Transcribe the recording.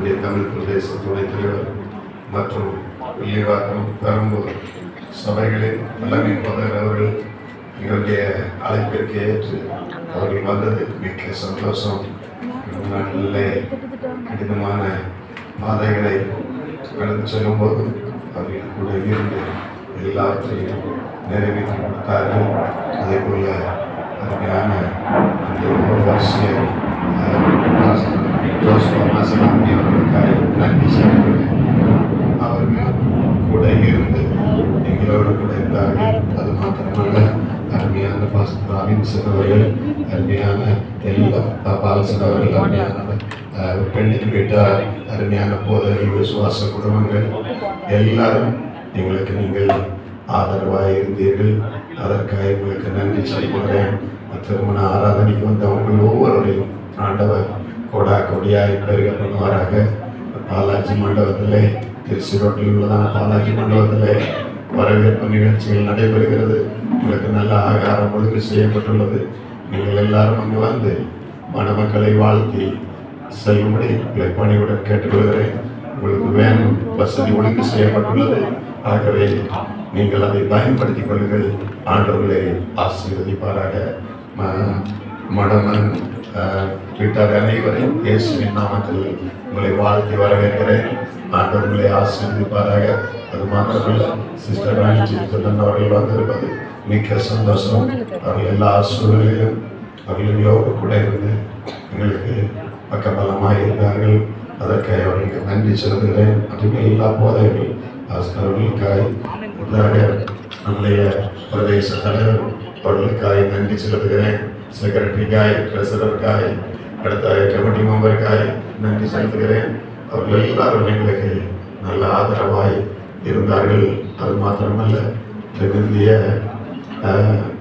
இந்திய தமிழ் பிரதேச துணைத் தலைவர் மற்றும் வில்லிவாக்கம் பெரம்பூர் சபைகளின் தலைமை போதகர் அவர்கள் எங்களுடைய அழைப்பிற்கு ஏற்று அவர்கள் வந்தது மிக்க சந்தோஷம் இந்த நாட்டிலே கடினமான பாதைகளை கடந்து செல்லும்போது அவர்கள் கூட இருந்து எல்லாவற்றையும் நிறைவேற்றி கொடுத்தார்கள் அதே போல அருமையான அந்த ஒரு ஆசிரியர் ஜோஸ்வா மாசனாமி அவர்களுக்காக நன்றி செலுத்துகிறேன் அவர்கள் கூட இருந்து எங்களோடு கூட இருந்தார்கள் அது மாத்திரமல்ல அருமையான பாஸ்டர் ராபின்சன் அவர்கள் அருமையான எல்லா பாலசன் அவர்கள் அருமையான அஹ், பெண்ணின் வீட்டார் அருமையான போதகர்கள் விசுவாச குடும்பங்கள் எல்லாரும் எங்களுக்கு நீங்கள் ஆதரவாக இருந்தீர்கள் அதற்காக உங்களுக்கு நன்றி சொல்கிறேன் திருமண ஆராதனைக்கு வந்த உங்கள் ஒவ்வொருவரையும் ஆண்டவர் கொடா கொடியாய் பெருக பண்ணுவாராக பாலாஜி மண்டபத்திலே திருச்சி ரோட்டில் உள்ளதான பாலாஜி மண்டபத்திலே வரவேற்பு நிகழ்ச்சிகள் நடைபெறுகிறது உங்களுக்கு நல்ல ஆகாரம் ஒழுங்கு செய்யப்பட்டுள்ளது நீங்கள் எல்லாரும் அங்கு வந்து மணமக்களை வாழ்த்தி செல்லும்படி உங்களை பணிவுடன் கேட்டுக்கொள்கிறேன் உங்களுக்கு வேணும் வசதி ஒழுங்கு செய்யப்பட்டுள்ளது ஆகவே நீங்கள் அதை பயன்படுத்திக் கொள்ளுங்கள் ஆண்டவர்களை ஆசீர்வதிப்பாராக ம- மணமன் அஹ், வீட்டார் அனைவரையும் இயேசுவின் நாமத்தில் உங்களை வாழ்த்தி வரவேற்கிறேன் ஆண்டவர்களை ஆசீர்வதிப்பாராக அது மாத்திரமல்ல சிஸ்டர் ராணிஜி துடன் அவர்கள் வந்திருப்பது மிக்க சந்தோஷம் அவர்கள் எல்லா சூழ்நிலையிலும் அவர்களோடு கூட இருந்து எங்களுக்கு பக்கபலமாக இருந்தார்கள் அதற்காக அவர்களுக்கு நன்றி செலுத்துகிறேன் மற்றும் எல்லா போதைகள் அவர்களுக்காக முதலாக நம்முடைய பிரதேச தலைவர் அவர்களுக்காக நன்றி செலுத்துகிறேன் செக்ரட்டரிக்காய் ட்ரெஸரருக்காய் அடுத்த கமிட்டி மெம்பருக்காய் நன்றி செலுத்துகிறேன் அவர்கள் எல்லாரும் எங்களுக்கு நல்ல ஆதரவாய் இருந்தார்கள் அது மாத்திரமல்ல தென்னிந்திய அஹ்,